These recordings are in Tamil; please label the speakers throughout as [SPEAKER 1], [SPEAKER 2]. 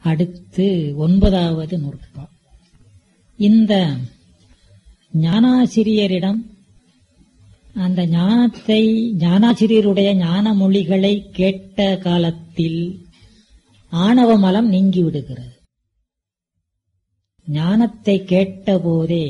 [SPEAKER 1] அடுத்து ஒன்பதாவது நூற்பா இந்த ஞானாசிரியரிடம் அந்த ஞானத்தை ஞானாசிரியருடைய ஞான மொழிகளை கேட்ட காலத்தில் ஆணவ மலம் நீங்கி விடுகிறது ஞானத்தை கேட்டபோதே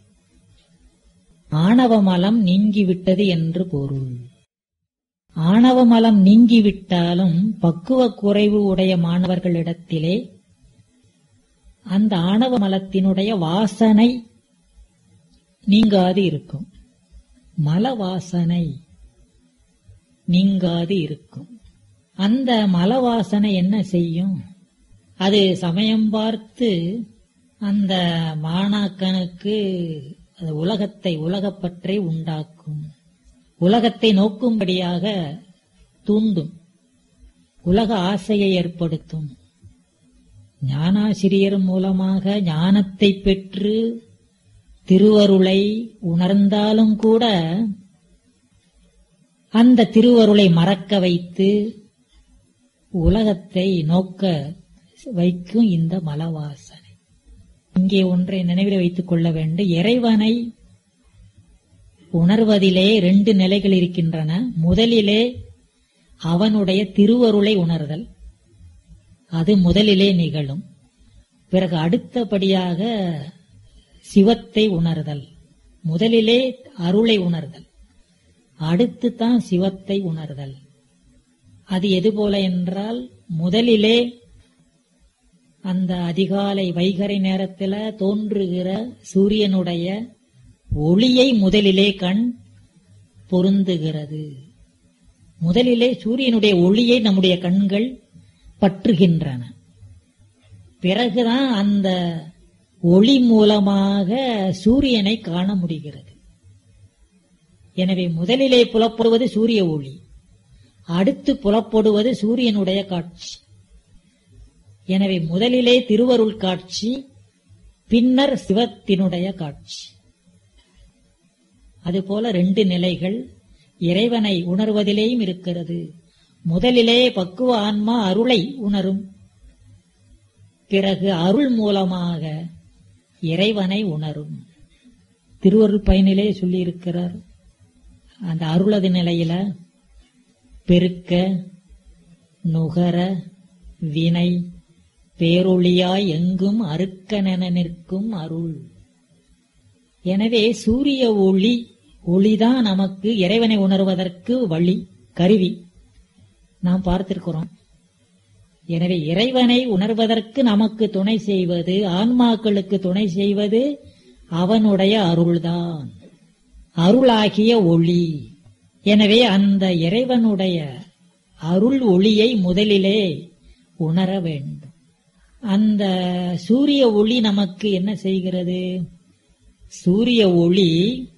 [SPEAKER 1] ஆணவ மலம் நீங்கிவிட்டது என்று பொருள் ஆணவ மலம் நீங்கிவிட்டாலும் பக்குவ குறைவு உடைய மாணவர்களிடத்திலே அந்த ஆணவ மலத்தினுடைய வாசனை நீங்காது இருக்கும் மல வாசனை நீங்காது இருக்கும் அந்த மல வாசனை என்ன செய்யும் அது சமயம் பார்த்து அந்த மாணாக்கனுக்கு அது உலகத்தை உலகப்பற்றை உண்டாக்கும் உலகத்தை நோக்கும்படியாக தூண்டும் உலக ஆசையை ஏற்படுத்தும் ஞானாசிரியர் மூலமாக ஞானத்தை பெற்று திருவருளை உணர்ந்தாலும் கூட அந்த திருவருளை மறக்க வைத்து உலகத்தை நோக்க வைக்கும் இந்த மலவாசனை இங்கே ஒன்றை நினைவில் வைத்துக் கொள்ள வேண்டும் இறைவனை உணர்வதிலே ரெண்டு நிலைகள் இருக்கின்றன முதலிலே அவனுடைய திருவருளை உணர்தல் அது முதலிலே நிகழும் பிறகு அடுத்தபடியாக சிவத்தை உணர்தல் முதலிலே அருளை உணர்தல் அடுத்து தான் சிவத்தை உணர்தல் அது எது போல என்றால் முதலிலே அந்த அதிகாலை வைகரை நேரத்தில் தோன்றுகிற சூரியனுடைய ஒளியை முதலிலே கண் பொருந்துகிறது முதலிலே சூரியனுடைய ஒளியை நம்முடைய கண்கள் பற்றுகின்றன பிறகுதான் அந்த ஒளி மூலமாக சூரியனை காண முடிகிறது எனவே முதலிலே புலப்படுவது சூரிய ஒளி அடுத்து புலப்படுவது சூரியனுடைய காட்சி எனவே முதலிலே திருவருள் காட்சி பின்னர் சிவத்தினுடைய காட்சி அதுபோல ரெண்டு நிலைகள் இறைவனை உணர்வதிலேயும் இருக்கிறது முதலிலே பக்குவ ஆன்மா அருளை உணரும் பிறகு அருள் மூலமாக இறைவனை உணரும் திருவருள் பயனிலே சொல்லியிருக்கிறார் அந்த அருளது நிலையில பெருக்க நுகர வினை பேரொளியாய் எங்கும் அறுக்கனென நிற்கும் அருள் எனவே சூரிய ஒளி ஒளிதான் நமக்கு இறைவனை உணர்வதற்கு வழி கருவி நாம் பார்த்திருக்கிறோம் எனவே இறைவனை உணர்வதற்கு நமக்கு துணை செய்வது ஆன்மாக்களுக்கு துணை செய்வது அவனுடைய அருள்தான் அருளாகிய ஒளி எனவே அந்த இறைவனுடைய அருள் ஒளியை முதலிலே உணர வேண்டும் அந்த சூரிய ஒளி நமக்கு என்ன செய்கிறது சூரிய ஒளி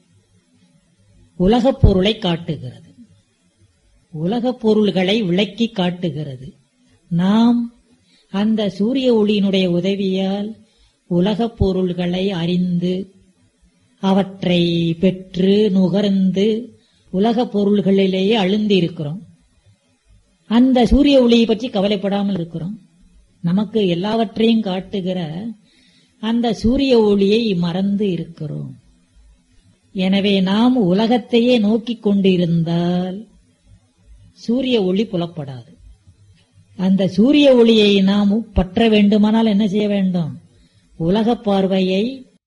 [SPEAKER 1] உலகப் பொருளை காட்டுகிறது உலகப் பொருள்களை விளக்கி காட்டுகிறது நாம் அந்த சூரிய ஒளியினுடைய உதவியால் உலகப் பொருள்களை அறிந்து அவற்றை பெற்று நுகர்ந்து உலகப் பொருள்களிலேயே அழுந்தி இருக்கிறோம் அந்த சூரிய ஒளியை பற்றி கவலைப்படாமல் இருக்கிறோம் நமக்கு எல்லாவற்றையும் காட்டுகிற அந்த சூரிய ஒளியை மறந்து இருக்கிறோம் எனவே நாம் உலகத்தையே நோக்கிக் கொண்டிருந்தால் சூரிய ஒளி புலப்படாது அந்த சூரிய ஒளியை நாம் பற்ற வேண்டுமானால் என்ன செய்ய வேண்டும் உலக பார்வையை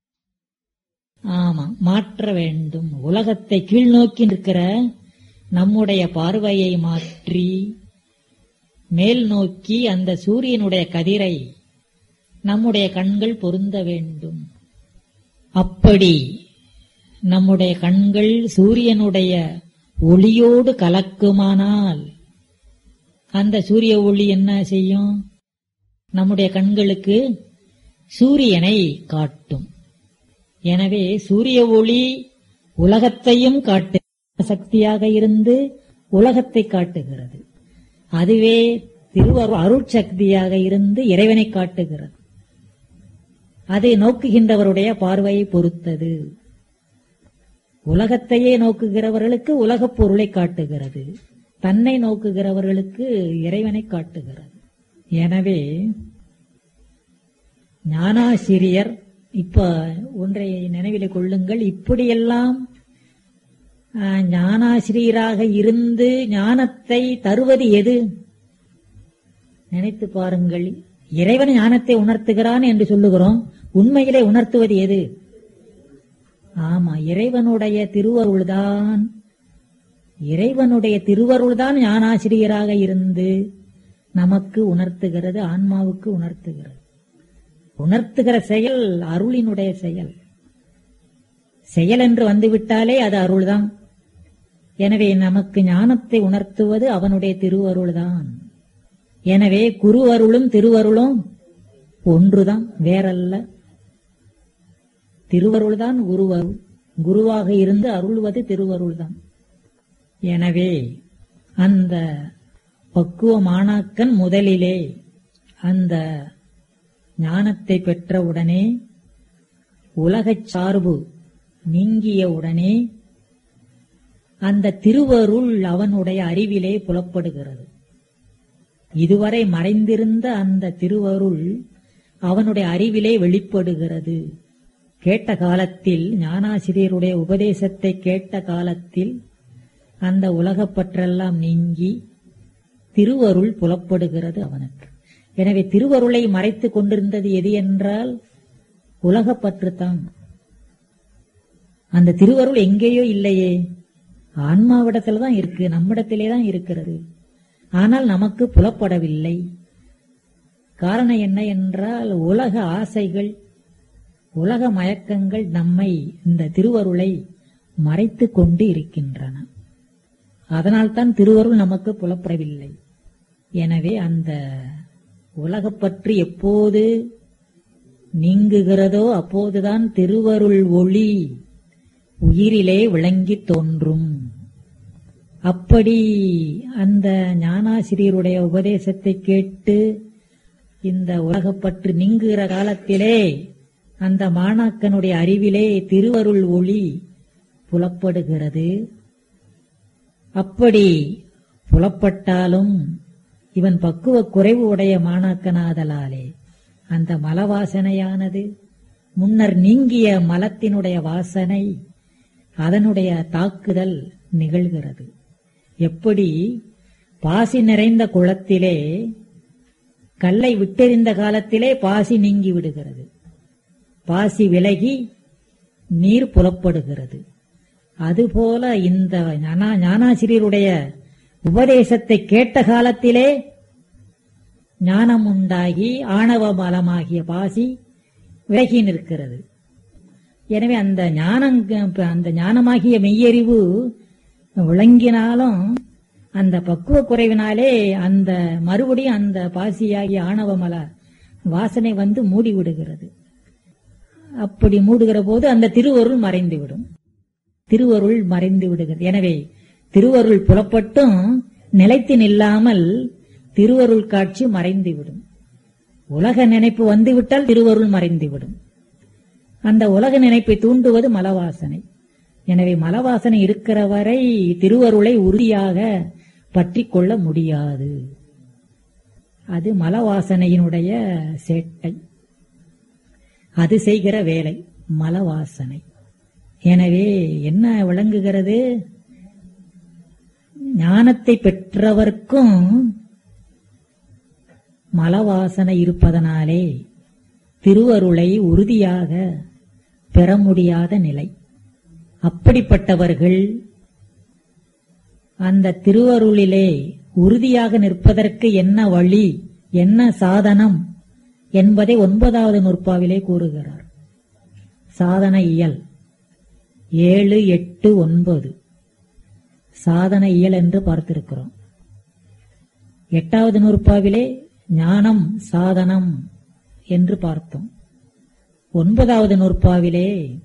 [SPEAKER 1] ஆமா மாற்ற வேண்டும் உலகத்தை கீழ்நோக்கி நிற்கிற நம்முடைய பார்வையை மாற்றி மேல் நோக்கி அந்த சூரியனுடைய கதிரை நம்முடைய கண்கள் பொருந்த வேண்டும் அப்படி நம்முடைய கண்கள் சூரியனுடைய ஒளியோடு கலக்குமானால் அந்த சூரிய ஒளி என்ன செய்யும் நம்முடைய கண்களுக்கு சூரியனை காட்டும் எனவே சூரிய ஒளி உலகத்தையும் காட்டு சக்தியாக இருந்து உலகத்தை காட்டுகிறது அதுவே திருவரு அருட்சக்தியாக இருந்து இறைவனை காட்டுகிறது அதை நோக்குகின்றவருடைய பார்வையை பொறுத்தது உலகத்தையே நோக்குகிறவர்களுக்கு உலகப் பொருளை காட்டுகிறது தன்னை நோக்குகிறவர்களுக்கு இறைவனை காட்டுகிறது எனவே ஞானாசிரியர் இப்ப ஒன்றை நினைவிலே கொள்ளுங்கள் இப்படியெல்லாம் ஆஹ், ஞானாசிரியராக இருந்து ஞானத்தை தருவது எது நினைத்து பாருங்கள் இறைவன் ஞானத்தை உணர்த்துகிறான் என்று சொல்லுகிறோம் உண்மையிலே உணர்த்துவது எது ஆமா இறைவனுடைய திருவருள்தான் இறைவனுடைய திருவருள்தான் ஞானாசிரியராக இருந்து நமக்கு உணர்த்துகிறது ஆன்மாவுக்கு உணர்த்துகிறது உணர்த்துகிற செயல் அருளினுடைய செயல் செயல் என்று வந்துவிட்டாலே அது அருள்தான் எனவே நமக்கு ஞானத்தை உணர்த்துவது அவனுடைய திருவருள்தான் எனவே குருவருளும் திருவருளும் ஒன்றுதான் வேறல்ல திருவருள்தான் குருவருள் குருவாக இருந்து அருள்வது திருவருள்தான் எனவே அந்த பக்குவ மாணாக்கன் முதலிலே அந்த ஞானத்தை பெற்றவுடனே உலகச் சார்பு நீங்கிய உடனே அந்த திருவருள் அவனுடைய அறிவிலே புலப்படுகிறது இதுவரை மறைந்திருந்த அந்த திருவருள் அவனுடைய அறிவிலே வெளிப்படுகிறது கேட்ட காலத்தில் ஞானாசிரியருடைய உபதேசத்தை கேட்ட காலத்தில் அந்த உலகப்பற்றெல்லாம் நீங்கி திருவருள் புலப்படுகிறது அவனுக்கு எனவே திருவருளை மறைத்துக் கொண்டிருந்தது எது என்றால் உலகப்பற்றுத்தான் அந்த திருவருள் எங்கேயோ இல்லையே ஆன்மாவிடத்துல தான் இருக்கு நம்மிடத்திலே தான் இருக்கிறது ஆனால் நமக்கு புலப்படவில்லை காரணம் என்ன என்றால் உலக ஆசைகள் உலக மயக்கங்கள் நம்மை இந்த திருவருளை மறைத்துக் கொண்டு இருக்கின்றன அதனால்தான் திருவருள் நமக்கு புலப்படவில்லை எனவே அந்த உலகப்பற்று எப்போது நீங்குகிறதோ அப்போதுதான் திருவருள் ஒளி உயிரிலே விளங்கித் தோன்றும் அப்படி அந்த ஞானாசிரியருடைய உபதேசத்தை கேட்டு இந்த உலகப்பற்று நீங்குகிற காலத்திலே அந்த மாணாக்கனுடைய அறிவிலே திருவருள் ஒளி புலப்படுகிறது அப்படி புலப்பட்டாலும் இவன் பக்குவ குறைவு உடைய மாணாக்கனாதலாலே அந்த மலவாசனையானது முன்னர் நீங்கிய மலத்தினுடைய வாசனை அதனுடைய தாக்குதல் நிகழ்கிறது எப்படி பாசி நிறைந்த குளத்திலே கல்லை விட்டெறிந்த காலத்திலே பாசி நீங்கி விடுகிறது பாசி விலகி நீர் புலப்படுகிறது அதுபோல இந்த ஞானா- ஞானாசிரியருடைய உபதேசத்தை கேட்ட காலத்திலே ஞானம் உண்டாகி ஆணவ மலமாகிய பாசி விலகி நிற்கிறது எனவே அந்த ஞானம் அந்த ஞானமாகிய மெய்யறிவு விளங்கினாலும் அந்த பக்குவ குறைவினாலே அந்த மறுபடியும் அந்த பாசியாகிய ஆணவமல வாசனை வந்து மூடி விடுகிறது அப்படி மூடுகிற போது அந்த திருவருள் மறைந்துவிடும் திருவருள் மறைந்து விடுகிறது எனவே திருவருள் புலப்பட்டும் நிலைத்து நில்லாமல் திருவருள் காட்சி மறைந்துவிடும் உலக நினைப்பு வந்துவிட்டால் திருவருள் மறைந்துவிடும் அந்த உலக நினைப்பை தூண்டுவது மலவாசனை எனவே மலவாசனை இருக்கிற வரை திருவருளை உறுதியாக பற்றிக் கொள்ள முடியாது அது மலவாசனையினுடைய சேட்டை அது செய்கிற வேலை மலவாசனை எனவே என்ன விளங்குகிறது ஞானத்தை பெற்றவர்க்கும் மலவாசனை இருப்பதனாலே திருவருளை உறுதியாக பெற முடியாத நிலை அப்படிப்பட்டவர்கள் அந்த திருவருளிலே உறுதியாக நிற்பதற்கு என்ன வழி என்ன சாதனம் என்பதை ஒன்பதாவது நூற்பாவிலே கூறுகிறார் சாதன இயல் ஏழு எட்டு ஒன்பது சாதன இயல் என்று பார்த்திருக்கிறோம் எட்டாவது நூற்பாவிலே ஞானம் சாதனம் என்று பார்த்தோம் ஒன்பதாவது நூற்பாவிலே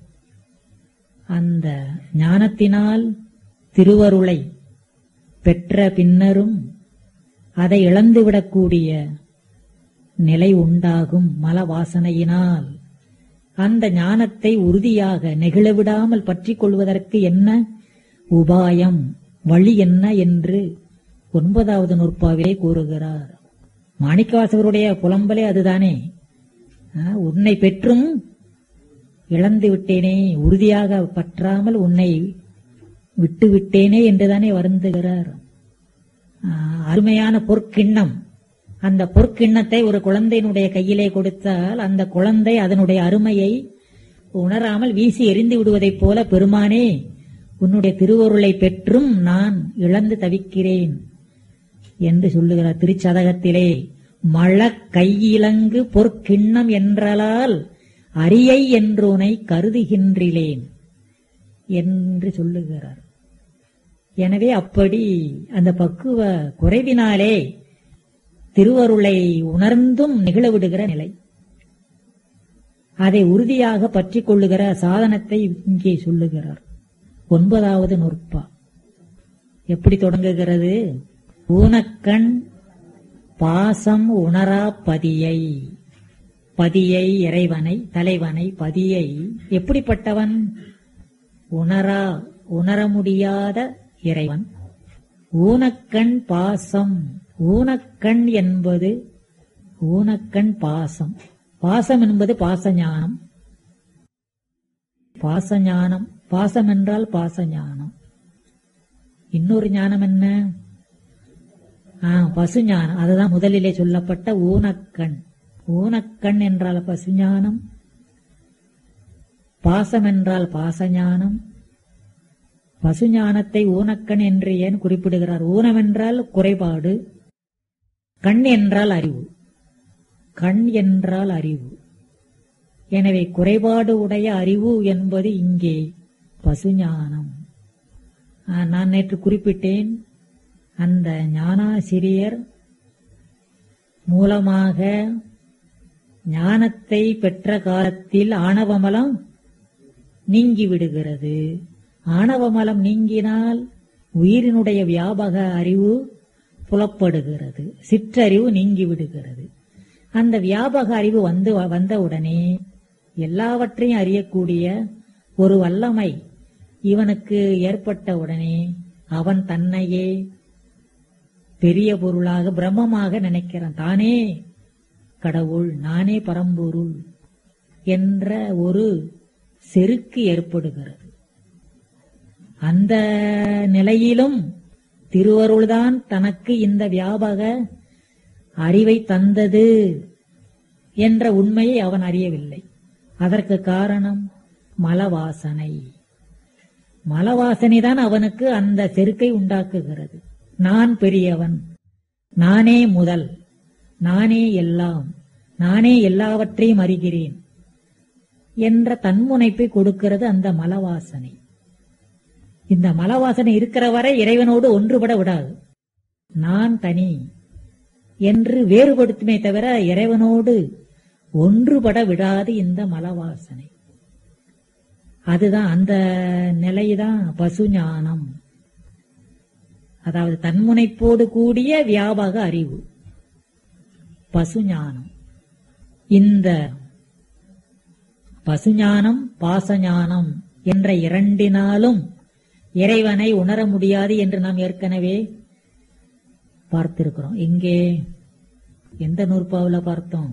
[SPEAKER 1] அந்த ஞானத்தினால் திருவருளை பெற்ற பின்னரும் அதை இழந்துவிடக்கூடிய நிலை உண்டாகும் மல வாசனையினால் அந்த ஞானத்தை உறுதியாக நெகிழவிடாமல் பற்றிக் கொள்வதற்கு என்ன உபாயம் வழி என்ன என்று ஒன்பதாவது நூற்பாவிலே கூறுகிறார் மாணிக்கவாசகருடைய புலம்பலே அதுதானே ஆ, உன்னை பெற்றும் இழந்து விட்டேனே உறுதியாக பற்றாமல் உன்னை விட்டு விட்டேனே என்றுதானே வருந்துகிறார் ஆ, அருமையான பொற்கிண்ணம் அந்த பொற்கிண்ணத்தை ஒரு குழந்தையினுடைய கையிலே கொடுத்தால் அந்த குழந்தை அதனுடைய அருமையை உணராமல் வீசி எறிந்து விடுவதைப் போல பெருமானே உன்னுடைய திருவருளை பெற்றும் நான் இழந்து தவிக்கிறேன் என்று சொல்லுகிறார் திருச்சதகத்திலே மழ கையிலங்கு பொற்கிண்ணம் என்றலால் அரியை என்றுனை கருதுகின்றிலேன் என்று சொல்லுகிறார் எனவே அப்படி அந்த பக்குவ குறைவினாலே திருவருளை உணர்ந்தும் நிகழவிடுகிற நிலை அதை உறுதியாக பற்றிக் கொள்ளுகிற சாதனத்தை இங்கே சொல்லுகிறார் ஒன்பதாவது நூற்பா எப்படி தொடங்குகிறது ஊனக்கண் பாசம் உணரா பதியை பதியை இறைவனை தலைவனை பதியை எப்படிப்பட்டவன் உணரா உணர முடியாத இறைவன் ஊனக்கண் பாசம் ஊனக்கண் என்பது ஊனக்கண் பாசம் பாசம் என்பது பாசஞானம் பாசஞானம் பாசம் என்றால் பாசஞானம் இன்னொரு ஞானம் என்ன ஆ பசுஞானம் அதுதான் முதலிலே சொல்லப்பட்ட ஊனக்கண் ஊனக்கண் என்றால் பசுஞானம் பாசம் என்றால் பாசஞானம் பசுஞானத்தை ஊனக்கண் என்று ஏன் குறிப்பிடுகிறார் ஊனம் என்றால் குறைபாடு கண் என்றால் அறிவு கண் என்றால் அறிவு எனவே குறைபாடு உடைய அறிவு என்பது இங்கே பசுஞானம் ஆ, நான் நேற்று குறிப்பிட்டேன் அந்த ஞானாசிரியர் மூலமாக ஞானத்தை பெற்ற காலத்தில் ஆணவமலம் நீங்கி விடுகிறது ஆணவமலம் நீங்கினால் உயிரினுடைய வியாபக அறிவு புலப்படுகிறது சிற்றறிவு நீங்கி விடுகிறது அந்த வியாபக அறிவு வந்து வந்தவுடனே எல்லாவற்றையும் அறியக்கூடிய ஒரு வல்லமை இவனுக்கு ஏற்பட்ட உடனே அவன் தன்னையே பெரிய பொருளாக பிரம்மமாக நினைக்கிறான் தானே கடவுள் நானே பரம்பொருள் என்ற ஒரு செருக்கு ஏற்படுகிறது அந்த நிலையிலும் திருவருள்தான் தனக்கு இந்த வியாபக அறிவை தந்தது என்ற உண்மையை அவன் அறியவில்லை அதற்கு காரணம் மலவாசனை மலவாசனை தான் அவனுக்கு அந்த செருக்கை உண்டாக்குகிறது நான் பெரியவன் நானே முதல் நானே எல்லாம் நானே எல்லாவற்றையும் அறிகிறேன் என்ற தன்முனைப்பை கொடுக்கிறது அந்த மலவாசனை இந்த மலவாசனை இருக்கிற வரை இறைவனோடு ஒன்றுபட விடாது நான் தனி என்று வேறுபடுத்துமே தவிர இறைவனோடு ஒன்றுபட விடாது இந்த மலவாசனை அதுதான் அந்த நிலைதான் பசுஞானம் அதாவது தன்முனைப்போடு கூடிய வியாபக அறிவு பசுஞானம் இந்த பசுஞானம் பாசஞானம் என்ற இரண்டினாலும் இறைவனை உணர முடியாது என்று நாம் ஏற்கனவே பார்த்திருக்கிறோம் இங்கே எந்த நூற்பாவுல பார்த்தோம்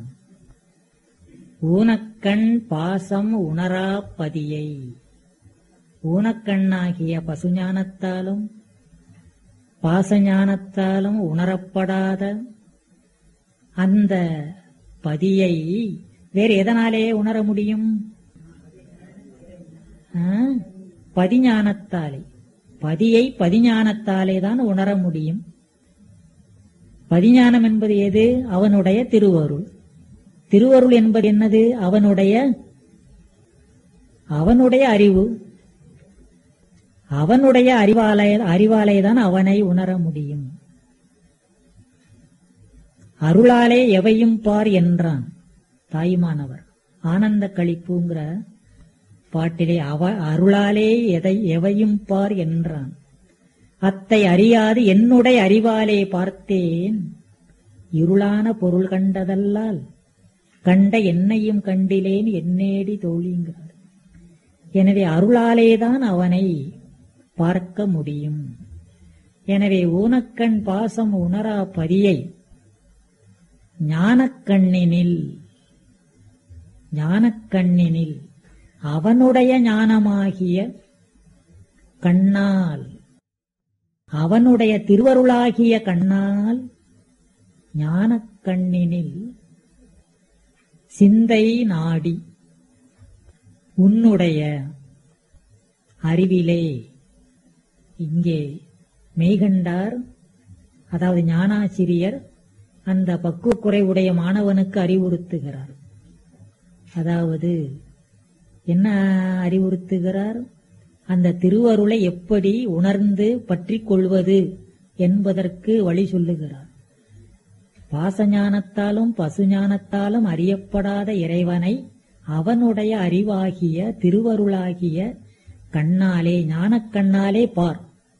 [SPEAKER 1] ஊனக்கண் பாசம் உணரா பதியை ஊனக்கண்ணாகிய பசுஞானத்தாலும் பாசஞானத்தாலும் உணரப்படாத அந்த பதியை வேறு எதனாலே உணர முடியும் ஆ? பதிஞானத்தாலே பதியை பதிஞானத்தாலே தான் உணர முடியும் பதிஞானம் என்பது எது அவனுடைய திருவருள் திருவருள் என்பது என்னது அவனுடைய அவனுடைய அறிவு அவனுடைய அறிவாலை அறிவாலே தான் அவனை உணர முடியும் அருளாலே எவையும் பார் என்றான் தாய்மானவர் ஆனந்த களிப்புங்கிற பாட்டிலே அவ அருளாலே எதை எவையும் பார் என்றான் அத்தை அறியாது என்னுடைய அறிவாலே பார்த்தேன் இருளான பொருள் கண்டதல்லால் கண்ட என்னையும் கண்டிலேன் என்னேடி தோழிங்கிறார் எனவே அருளாலேதான் அவனை பார்க்க முடியும் எனவே ஊனக்கண் பாசம் உணரா பதியை ஞானக்கண்ணினில் ஞானக்கண்ணினில் அவனுடைய ஞானமாகிய கண்ணால் அவனுடைய திருவருளாகிய கண்ணால் ஞானக்கண்ணினில் சிந்தை நாடி உன்னுடைய அறிவிலே இங்கே மெய்கண்டார் அதாவது ஞானாசிரியர் அந்த பக்குவ குறைவுடைய மாணவனுக்கு அறிவுறுத்துகிறார் அதாவது என்ன அறிவுறுத்துகிறார் அந்த திருவருளை எப்படி உணர்ந்து பற்றிக் கொள்வது என்பதற்கு வழி சொல்லுகிறார் பாசஞானத்தாலும் பசுஞானத்தாலும் அறியப்படாத இறைவனை அவனுடைய அறிவாகிய திருவருளாகிய கண்ணாலே ஞானக் கண்ணாலே பார்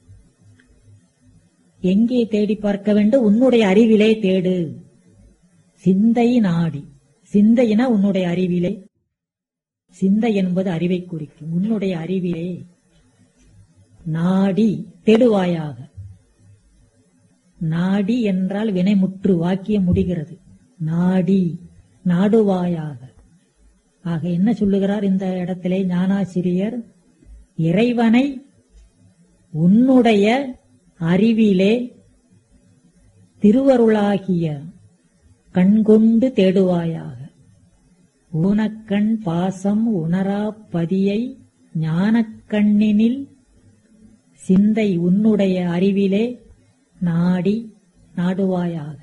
[SPEAKER 1] எங்கே தேடி பார்க்க வேண்டும் உன்னுடைய அறிவிலே தேடு சிந்தை நாடி சிந்தையினா உன்னுடைய அறிவிலே சிந்தை என்பது அறிவை குறிக்கும் உன்னுடைய அறிவிலே நாடி தேடுவாயாக நாடி என்றால் வினைமுற்று வாக்கியம் முடிகிறது நாடி நாடுவாயாக ஆக என்ன சொல்லுகிறார் இந்த இடத்திலே ஞானாசிரியர் இறைவனை உன்னுடைய அறிவிலே திருவருளாகிய கண்கொண்டு தேடுவாயாக ஊனக்கண் பாசம் உணரா பதியை ஞானக்கண்ணினில் சிந்தை உன்னுடைய அறிவிலே நாடி நாடுவாயாக